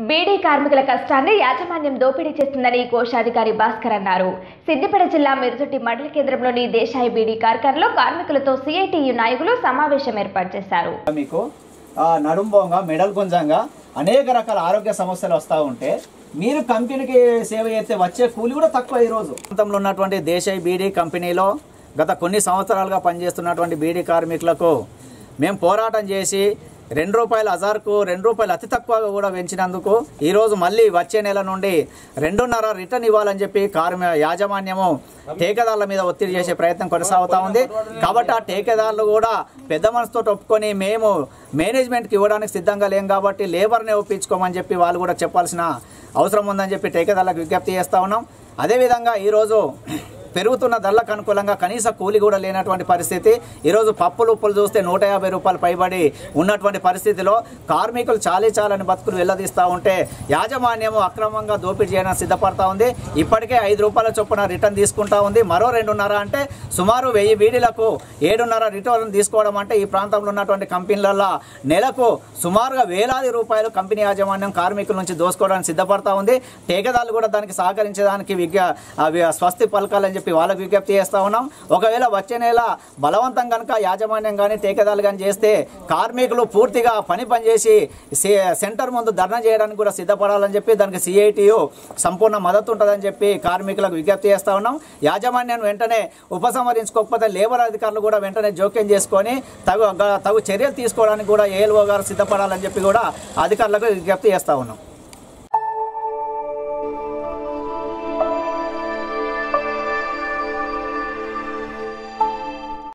బీడీ కార్మికుల కష్టాన్ని యాజమాన్యం దోపిడీ చేస్తుందని కోశాధికారి భాస్కర్ అన్నారు సిద్దిపేట జిల్లా మిరుజుట్టి మండల కేంద్రంలోని దేశాయి బీడీ కార్ఖానలో కార్మికులతో సిఐటియు నాయకులు సమావేశం ఏర్పాటు చేశారు మీకు ఆ, నడుంబోంగా మెడల్ గుంజంగా అనేక రకాల ఆరోగ్య సమస్యలు వస్తూ ఉంటే మీరు కంపెనీకి సేవ చేస్తే వచ్చే కూలి కూడా తక్కువ ఈరోజు ప్రాంతంలో ఉన్నటువంటి దేశాయి బీడీ కంపెనీలో గత కొన్ని సంవత్సరాలుగా పనిచేస్తున్నటువంటి బీడీ కార్మికులకు మేము పోరాటం చేసి రెండు రూపాయల హజార్కు రెండు రూపాయలు అతి తక్కువగా కూడా పెంచినందుకు ఈరోజు మళ్ళీ వచ్చే నెల నుండి రెండున్నర రిటర్న్ ఇవ్వాలని చెప్పి కార్మి యాజమాన్యము టేకదారుల మీద ఒత్తిడి చేసే ప్రయత్నం కొనసాగుతా ఉంది కాబట్టి ఆ టేకదారులు కూడా పెద్ద మనసుతో ఒప్పుకొని మేము మేనేజ్మెంట్కి ఇవ్వడానికి సిద్ధంగా లేం కాబట్టి లేబర్ని ఒప్పించుకోమని చెప్పి వాళ్ళు కూడా చెప్పాల్సిన అవసరం ఉందని చెప్పి టేకదారులకు విజ్ఞప్తి చేస్తా ఉన్నాం అదేవిధంగా ఈరోజు పెరుగుతున్న ధరలకు అనుకూలంగా కనీస కూలి కూడా లేనటువంటి పరిస్థితి ఈరోజు పప్పులు ఉప్పులు చూస్తే నూట యాభై రూపాయలు పైబడి ఉన్నటువంటి పరిస్థితిలో కార్మికులు చాలీ చాలని బతుకులు వెళ్ళదీస్తూ ఉంటే యాజమాన్యము అక్రమంగా దోపిడీ చేయడానికి సిద్ధపడతా ఉంది ఇప్పటికే ఐదు రూపాయల చొప్పున రిటర్న్ తీసుకుంటా ఉంది మరో రెండున్నర అంటే సుమారు వెయ్యి బీడీలకు ఏడున్నర రిటర్న్ తీసుకోవడం అంటే ఈ ప్రాంతంలో ఉన్నటువంటి కంపెనీలలో నెలకు సుమారుగా వేలాది రూపాయలు కంపెనీ యాజమాన్యం కార్మికుల నుంచి దోసుకోవడానికి సిద్ధపడతా ఉంది టేకదారులు కూడా దానికి సహకరించడానికి విజ్ఞ అవి స్వస్తి పలకాలని చెప్పి వాళ్ళకి విజ్ఞప్తి చేస్తా ఉన్నాం ఒకవేళ వచ్చే నెల బలవంతం కనుక యాజమాన్యం కానీ టేకదారులు కానీ చేస్తే కార్మికులు పూర్తిగా పని పని చేసి సే- సెంటర్ ముందు ధర్నా చేయడానికి కూడా సిద్ధపడాలని చెప్పి దానికి సిఐటియు సంపూర్ణ మద్దతు ఉంటుందని చెప్పి కార్మికులకు విజ్ఞప్తి చేస్తా ఉన్నాం యాజమాన్యాన్ని వెంటనే ఉపసంహరించుకోకపోతే లేబర్ అధికారులు కూడా వెంటనే జోక్యం చేసుకొని తగు తగు చర్యలు తీసుకోవడానికి కూడా ఏఎల్ఓ గారు సిద్ధపడాలని చెప్పి కూడా అధికారులకు విజ్ఞప్తి చేస్తా ఉన్నాం